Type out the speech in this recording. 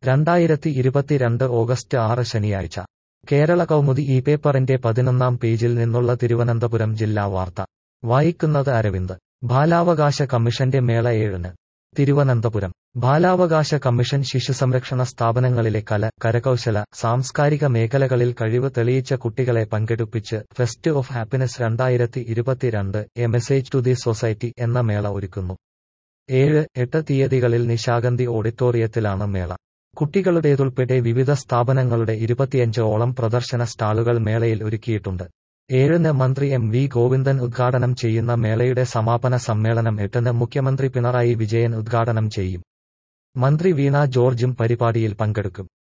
രണ്ടായിരത്തി ഇരുപത്തിരണ്ട് ഓഗസ്റ്റ് ആറ് ശനിയാഴ്ച കേരള കൗമുദി ഈ പേപ്പറിന്റെ പതിനൊന്നാം പേജിൽ നിന്നുള്ള തിരുവനന്തപുരം ജില്ലാ വാർത്ത വായിക്കുന്നത് അരവിന്ദ് ബാലാവകാശ കമ്മീഷന്റെ മേള ഏഴിന് തിരുവനന്തപുരം ബാലാവകാശ കമ്മീഷൻ ശിശുസംരക്ഷണ സ്ഥാപനങ്ങളിലെ കല കരകൗശല സാംസ്കാരിക മേഖലകളിൽ കഴിവ് തെളിയിച്ച കുട്ടികളെ പങ്കെടുപ്പിച്ച് ഫെസ്റ്റ് ഓഫ് ഹാപ്പിനെസ് രണ്ടായിരത്തി ഇരുപത്തിരണ്ട് a message to the society എന്ന മേള ഒരുക്കുന്നു ഏഴ് എട്ട് തീയതികളിൽ നിശാഗന്ധി ഓഡിറ്റോറിയത്തിലാണ് മേള കുട്ടികളുടേതുൾപ്പെടെ വിവിധ സ്ഥാപനങ്ങളുടെ ഇരുപത്തിയഞ്ച് ഓളം പ്രദർശന സ്റ്റാളുകൾ മേളയിൽ ഒരുക്കിയിട്ടുണ്ട് ഏഴിന് മന്ത്രി എം വി ഗോവിന്ദൻ ഉദ്ഘാടനം ചെയ്യുന്ന മേളയുടെ സമാപന സമ്മേളനം എട്ടിന് മുഖ്യമന്ത്രി പിണറായി വിജയൻ ഉദ്ഘാടനം ചെയ്യും മന്ത്രി വീണ ജോർജും പരിപാടിയിൽ പങ്കെടുക്കും